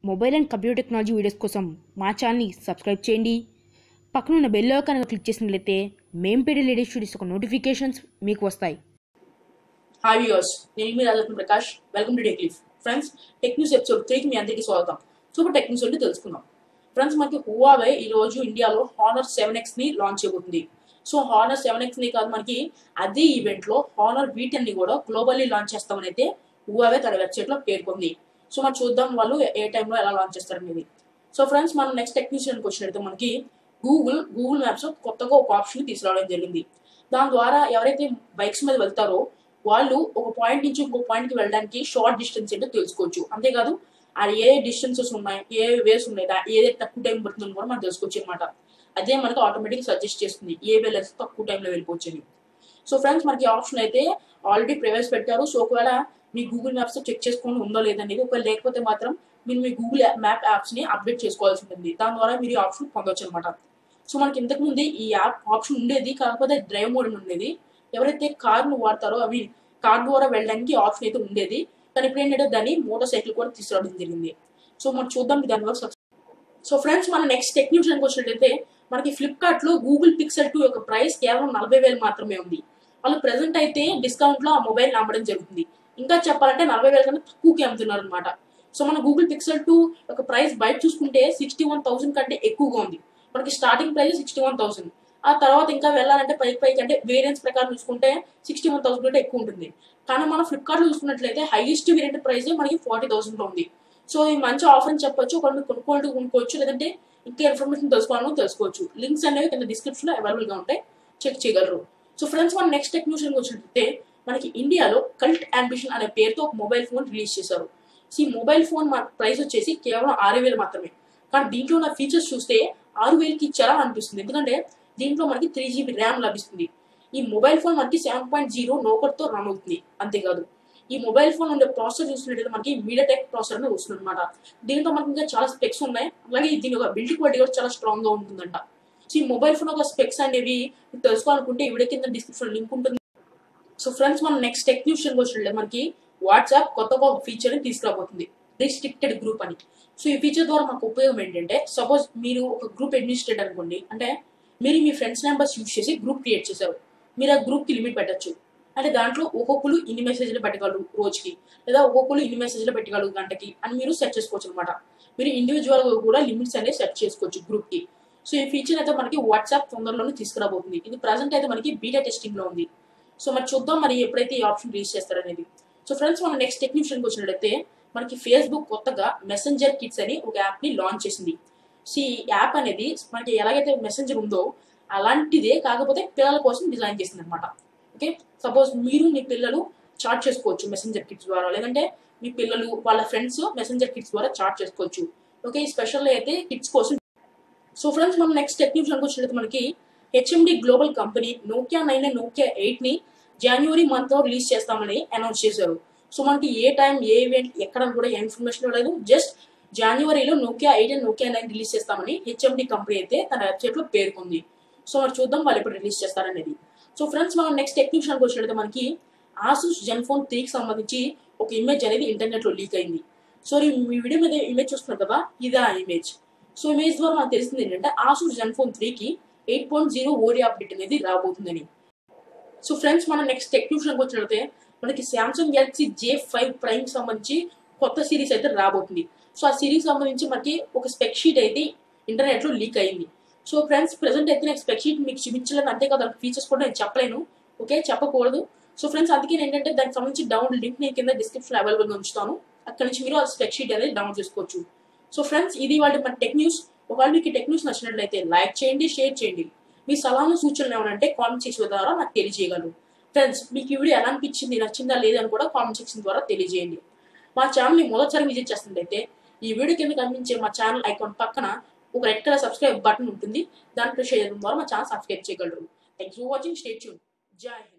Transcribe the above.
mobile and computer technology videos కోసం మా ఛానల్ని సబ్స్క్రైబ్ చేయండి పక్కన ఉన్న బెల్ ఐకాన్ క్లిక్ చేసినట్లయితే మేం పెట్టే లేటెస్ట్ వీడియోస్ ఒక నోటిఫికేషన్స్ మీకు వస్తాయి హాయ్ వ్యూయర్స్ నేను మీ Rajaratna Prakash welcome to Techlif friends tech news episode త్రీకి మీ అందరికీ స్వాగతం సూపర్ టెక్ న్యూస్ అంటే తెలుసుకుందాం ఫ్రెండ్స్ మనకి హువావే ఈ రోజు ఇండియాలో హానర్ సెవెన్ ఎక్స్ ని లాంచ్ చేయబోతుంది సో హానర్ సెవెన్ ఎక్స్ ని కాదు మనకి అదే ఈవెంట్ లో హానర్ వీ టెన్ ని కూడా గ్లోబల్లీ లాంచ్ చేస్తామని అయితే హువావే తన వెబ్సైట్ లో పేర్కొంది సో మనం చూద్దాం వాళ్ళు ఏ టైంలో ఎలా లాంచ్ చేస్తారనేది సో ఫ్రెండ్స్ మనం నెక్స్ట్ టెక్ న్యూస్ వచ్చినట్టు మనకి గూగుల్ గూగుల్ మ్యాప్స్ కొత్తగా ఒక ఆప్షన్ తీసుకురావడం జరిగింది దాని ద్వారా ఎవరైతే బైక్స్ మీద వెళ్తారో వాళ్ళు ఒక పాయింట్ నుంచి ఇంకో పాయింట్ కి వెళ్ళడానికి షార్ట్ డిస్టెన్స్ ఏంటో తెలుసుకోవచ్చు అంతేకాదు ఆ ఏ డిస్టెన్సెస్ ఉన్నాయి ఏ వేస్ ఉన్నాయి దా- ఏదైతే తక్కువ టైం పడుతుందని కూడా మనం తెలుసుకోవచ్చు అనమాట అదే మనకి ఆటోమేటిక్ సజెస్ట్ చేస్తుంది ఏ వెళ్ళేసి తక్కువ టైంలో వెళ్ళిపోవచ్చు అని సో ఫ్రెండ్స్ మనకి ఆప్షన్ అయితే ఆల్రెడీ ప్రవేశపెట్టారు సో ఒకవేళ మీ గూగుల్ మ్యాప్స్ చెక్ చేసుకుని ఉందో లేదనేది ఒకవేళ లేకపోతే మాత్రం మీరు మీ గూగుల్ మ్యాప్ యాప్స్ ని అప్డేట్ చేసుకోవాల్సి ఉంటుంది దాని ద్వారా మీరు ఈ ఆప్షన్ పొందొచ్చు అనమాట సో మనకి ఇంతకు ముందు ఈ యాప్ ఆప్షన్ ఉండేది కాకపోతే డ్రైవ్ మోడ్ అని ఉండేది ఎవరైతే కార్ ను వాడతారో అవి కార్ ద్వారా వెళ్ళడానికి ఆప్షన్ అయితే ఉండేది కానీ ఇప్పుడు ఏంటంటే దాన్ని మోటార్ సైకిల్ కూడా తీసుకురావడం జరిగింది సో మనం చూద్దాం దాని వల్ల సో ఫ్రెండ్స్ మన నెక్స్ట్ టెక్ న్యూస్ వచ్చినట్లయితే మనకి ఫ్లిప్కార్ట్ లో గూగుల్ పిక్సెల్ టూ యొక్క ప్రైస్ కేవలం నలభై వేలు మాత్రమే ఉంది వాళ్ళు ప్రెసెంట్ అయితే డిస్కౌంట్ లో ఆ మొబైల్ అమ్మడం జరుగుతుంది ఇంకా చెప్పాలంటే నలభై వేల కన్నా తక్కువకి అమ్ముతున్నారు అనమాట సో మన గూగుల్ పిక్సెల్ టూ యొక్క ప్రైస్ బయట చూసుకుంటే సిక్స్టీ వన్ థౌసండ్ కంటే ఎక్కువగా ఉంది మనకి starting price sixty one thousand ఆ తర్వాత ఇంకా వెళ్ళాలంటే పైకి పైకి అంటే వేరియంట్స్ ప్రకారం చూసుకుంటే సిక్స్టీ వన్ థౌసండ్ కంటే ఎక్కువ ఉంటుంది కానీ మనం ఫ్లిప్కార్ట్ లో చూసుకున్నట్లయితే హైయెస్ట్ వేరియంట్ ప్రైస్ మనకి ఫార్టీ థౌసండ్ లో ఉంది సో ఇది మంచి ఆఫర్ అని చెప్పొచ్చు ఒకళ్ళు మీరు కొనుక్కోవాలి కొనుక్కోవచ్చు లేదంటే ఇంకా ఇన్ఫర్మేషన్ తెలుసుకోవాలని తెలుసుకోవచ్చు లింక్స్ అనేవి కింద డిస్క్రిప్షన్ లో అవైలబుల్ గా ఉంటాయి చెక్ చేయగలరు సో ఫ్రెండ్స్ మన నెక్స్ట్ టెక్నీషియన్ వచ్చినట్లయితే మనకి ఇండియాలో కల్ట్ అంబిషన్ అనే పేరుతో ఒక మొబైల్ ఫోన్ రిలీజ్ చేశారు సో ఈ మొబైల్ ఫోన్ మన ప్రైస్ వచ్చేసి కేవలం ఆరు వేలు మాత్రమే కానీ దీంట్లో ఉన్న ఫీచర్స్ చూస్తే ఆరు వేలకి ఇచ్చారా అనిపిస్తుంది ఎందుకంటే దీంట్లో మనకి త్రీ జీబీ ర్యామ్ లభిస్తుంది ఈ మొబైల్ ఫోన్ మనకి సెవెన్ పాయింట్ జీరో తో రన్ అవుతుంది అంతేకాదు ఈ మొబైల్ ఫోన్ ఉండే ప్రాసెసర్ చూసినట్లయితే మనకి మీడియాటెక్ ప్రాసెసర్ అనేది వస్తుంది అనమాట దీంతో మనకి ఇంకా చాలా స్పెక్స్ ఉన్నాయి అలాగే దీని యొక్క బిల్డ్ క్వాలిటీ కూడా చాలా స్ట్రాంగ్ గా ఉంటుందంట సో ఈ మొబైల్ ఫోన్ యొక్క స్పెక్స్ అనేవి మీకు తెలుసుకోవాలనుకుంటే ఈ వీడియో కింద డిస్క్రిప్షన్ లింక్ ఉంటుంది సో ఫ్రెండ్స్ మనం నెక్స్ట్ టెక్ న్యూస్ వచ్చినట్లయితే మనకి వాట్సాప్ కొత్తగా ఒక ఫీచర్ ని తీసుకురాబోతుంది రిస్ట్రిక్టెడ్ గ్రూప్ అని సో ఈ ఫీచర్ ద్వారా మాకు ఉపయోగం ఏంటంటే సపోజ్ మీరు ఒక గ్రూప్ అడ్మినిస్ట్రేటర్ అనుకోండి అంటే మీరు మీ ఫ్రెండ్స్ నెంబర్స్ యూజ్ చేసి గ్రూప్ క్రియేట్ చేశారు మీరు ఆ గ్రూప్ కి లిమిట్ పెట్టచ్చు అంటే దాంట్లో ఒక్కొక్కరు ఇన్ని మెసేజ్లు పెట్టగలరు రోజుకి లేదా ఒక్కొక్కరు ఇన్ని మెసేజ్లు పెట్టగలరు గంటకి అని మీరు సెట్ చేసుకోవచ్చు అనమాట మీరు ఇండివిజువల్ గా కూడా లిమిట్స్ అనేది సెట్ చేసుకోవచ్చు గ్రూప్ కి సో ఈ ఫీచర్ అయితే మనకి వాట్సాప్ తొందరలోనే తీసుకురాబోతుంది ఇది ప్రజెంట్ అయితే మనకి బీటా టెస్టింగ్ లో ఉంది సో మరి చూద్దాం మరి ఎప్పుడైతే ఈ ఆప్షన్ రిలీజ్ చేస్తారనేది సో ఫ్రెండ్స్ మనం నెక్స్ట్ టెక్నీషియన్కి వచ్చినట్లయితే మనకి ఫేస్బుక్ కొత్తగా మెసెంజర్ కిట్స్ అని ఒక యాప్ ని లాంచ్ చేసింది సో ఈ యాప్ అనేది మనకి ఎలాగైతే మెసెంజర్ ఉందో అలాంటిదే కాకపోతే పిల్లల కోసం డిజైన్ చేసింది అనమాట ఓకే సపోజ్ మీరు మీ పిల్లలు చాట్ చేసుకోవచ్చు మెసెంజర్ కిట్స్ ద్వారా లేదంటే మీ పిల్లలు వాళ్ళ ఫ్రెండ్స్ మెసెంజర్ కిట్స్ ద్వారా చాట్ చేసుకోవచ్చు ఓకే ఈ స్పెషల్ అయితే కిట్స్ కోసం సో ఫ్రెండ్స్ మనం నెక్స్ట్ టెక్నిక్స్ వచ్చినట్టు మనకి HMD global company Nokia nine and Nokia eight ని జనవరి మంత్ లో రిలీజ్ చేస్తామని అనౌన్స్ చేశారు సో మనకి ఏ టైం ఏ ఈవెంట్ ఎక్కడ కూడా ఏ ఇన్ఫర్మేషన్ లేదు జస్ట్ జనవరిలో Nokia eight and Nokia nine release చేస్తామని హెచ్ఎండి కంపెనీ అయితే తన వెబ్సైట్ లో పేర్కొంది సో మరి చూద్దాం వాళ్ళు ఎప్పుడు రిలీజ్ చేస్తారనేది సో ఫ్రెండ్స్ మనం నెక్స్ట్ టెక్నీషియన్కి వచ్చినట్టు మనకి ఆసూస్ జెన్ఫోన్ త్రీకి సంబంధించి ఒక ఇమేజ్ అనేది ఇంటర్నెట్ లో లీక్ అయింది సో ఈ మీ వీడియో మీద ఇమేజ్ చూస్తున్నారు కదా ఇదే ఆ ఇమేజ్ సో ఇమేజ్ ద్వారా మనకు తెలిసింది ఏంటంటే ఆసూస్ జెన్ఫోన్ త్రీకి ఎయిట్ పాయింట్ జీరో ఓడి అప్డేట్ అనేది రాబోతుందని సో ఫ్రెండ్స్ మనం నెక్స్ట్ టెక్నీషియన్కి వచ్చినట్లయితే మనకి Samsung Galaxy J five prime సంబంధించి కొత్త సిరీస్ అయితే రాబోతుంది సో ఆ సిరీస్ సంబంధించి మనకి ఒక స్పెక్ షీట్ అయితే ఇంటర్నెట్ లో లీక్ అయింది సో ఫ్రెండ్స్ ప్రెసెంట్ అయితే నేను స్పెక్ షీట్ మీకు చూపించలేదు అంతేకాదు దాని ఫీచర్స్ కూడా నేను చెప్పలేను ఓకే చెప్పకూడదు సో ఫ్రెండ్స్ అందుకే నేను ఏంటంటే దానికి సంబంధించి డౌన్ లింక్ నేను కింద డిస్క్రిప్షన్ అవైలబుల్ గా ఉంచుతాను అక్కడ నుంచి మీరు ఆ స్పెక్ షీట్ అనేది డౌన్ చేసుకోవచ్చు సో ఫ్రెండ్స్ ఇది వాళ్ళ మన టెక్ న్యూస్ ఒకవేళ మీకు టెక్ న్యూస్ నచ్చినట్లయితే లైక్ చేయండి షేర్ చేయండి మీ సలహాలు సూచనలు ఏమంటే కామెంట్ సెక్షన్ ద్వారా నాకు తెలియజేయగలరు ఫ్రెండ్స్ మీకు ఈ వీడియో ఎలా అనిపించింది నచ్చిందా లేదని కూడా కామెంట్ సెక్షన్ ద్వారా తెలియజేయండి మా ఛానల్ని మొదటిసారి విజిట్ చేస్తున్నట్లయితే ఈ వీడియో కింద కనిపించే మా ఛానల్ ఐకాన్ పక్కన ఒక రెడ్ కలర్ సబ్స్క్రైబ్ బటన్ ఉంటుంది దాన్ని ప్రెస్ చేయడం ద్వారా మా ఛానల్ సబ్స్క్రైబ్ చేయగలరు thanks for watching stay tune జై హింద్